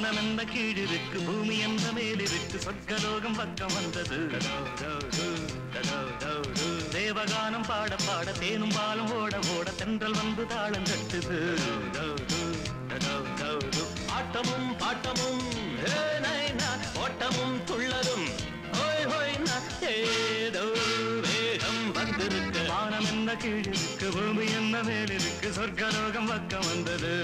வானம் என்ன கீழிருக்கு பூமி என்ற மேலிருக்கு சொர்க்கலோகம் பக்கம் வந்தது தேவகானம் பாட பாட தேனும் பாலும் ஓட ஓட தென்றல் வந்து தாளம் கட்டுது ஆட்டமும் பாட்டமும் ஹே நைனா, ஓட்டமும் துள்ளலும் ஹோய் ஹோய் நா, ஏதோ வேகம் வந்திருக்கு வானம் என்ன கீழிருக்கு பூமி என்ன மேலிருக்கு சொர்க்கலோகம் பக்கம் வந்தது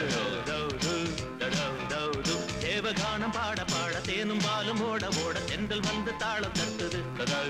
தேவகானம் பாட பாட தேனும் பாலும் ஓட ஓட தென்றல் வந்து தாளம் தட்டுது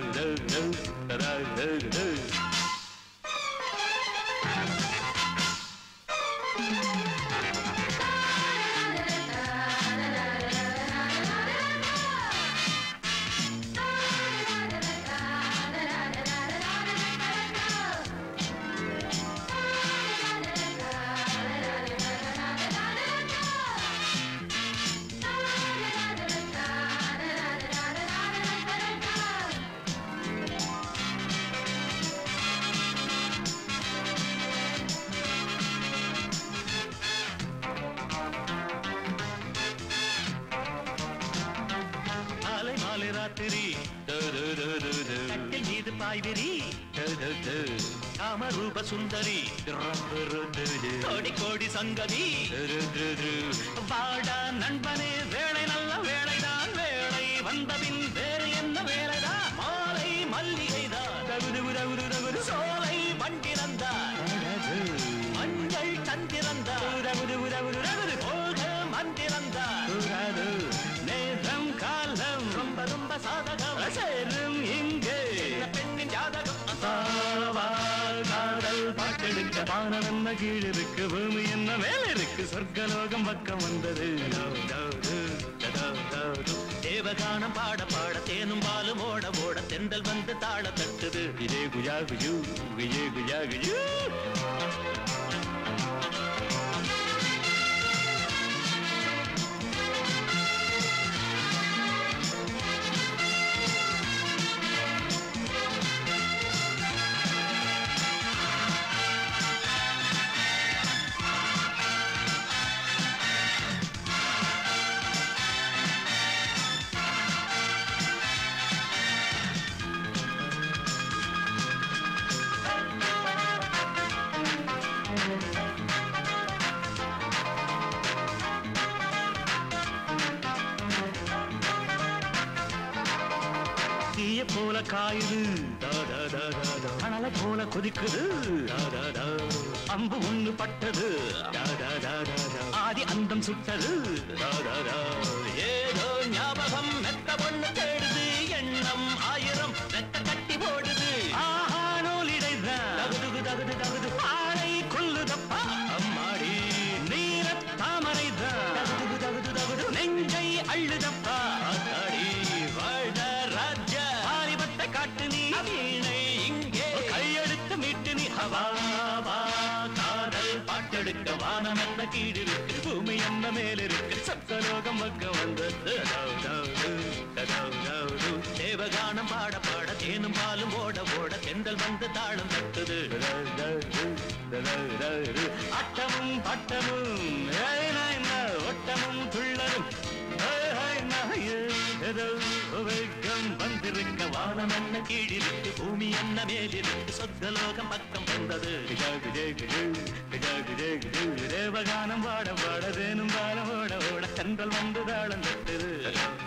மாலை மாலை ராத்திரி கட்டில் மீது பாய்விரி காமரூப சுந்தரி கோடி கோடி சங்கதி வாடா நண்பனே வேலை நல்ல வேலைதான் வேலை வந்தபின் வேறு என்ன வேலைதான் மாலை மல்லிகைதான் தகுது உதவுது தகுது சோலை வண்டிறந்தான் மஞ்சள் சந்திரந்தான் உதவுது உதவுது தகுது போக மந்திரந்தான் நேரம் காலம் ரொம்ப ரொம்ப சாதகம் சேரும் இங்கே பெண்ணின் ஜாதகம் காதல் பாட்டெடுக்க வானம் என்ன கீழ் இருக்கு பூமி என்ன மேல இருக்கு சொர்க்கலோகம் பக்கம் வந்தது தேவகானம் பாட பாட தேனும் பாலும் ஓட ஓட தென்றல் வந்து தாள தட்டுது விஜய் குஜா குஜு விஜய் குஜா குஜு தீய போல காயுது அனலை போல கொதிக்குது அம்பு ஒண்ணு பட்டது ஆதி அந்தம் சுட்டது ஏதோ ஞாபகம் மெத்த ஒண்ணு தேடுது எண்ணம் ஆயிரம் மெத்த கட்டி போடுது ஆஹா நூலிடைதான் தகுது தகுது தகுது ஆளை கொல்லுதப்பா அம்மாடி நீர தாமரைதான் தகுது தகுது தகுது நெஞ்சை அள்ளுதப்பா அத்தாடி வாழ்ந்த ராஜ ஆரிபத்தை காட்டு நீ வீணை இங்கே கையெடுத்து மீட்டு நீ ஹவா வா காதல் பாட்டெடுக்க வானம் என்ன கீழ் இருக்கு பூமி என்ன மேல் இருக்கு சப்தலோகம் பக்க வந்தது தேவகானம் பாட பாட தேனும் பாலும் ஓட ஓட தென்றல் வந்து தாளம் தட்டுது அட்டமும் பட்டமும் ஏய் நாய் நா, ஒட்டமும் துள்ளரும் ஏய் ஹாய் நா, ஏதோ வேகம் வந்திருக்க வானம் என்ன கீழிருக்கு பூமி என்ன மேலிருக்கு சொர்க்கலோகம் பக்கம் வந்தது தேவகானம் பாட பாட தேனும் பாலம் ஓட ஓட கண்கள் வந்து தாளம் தட்டுது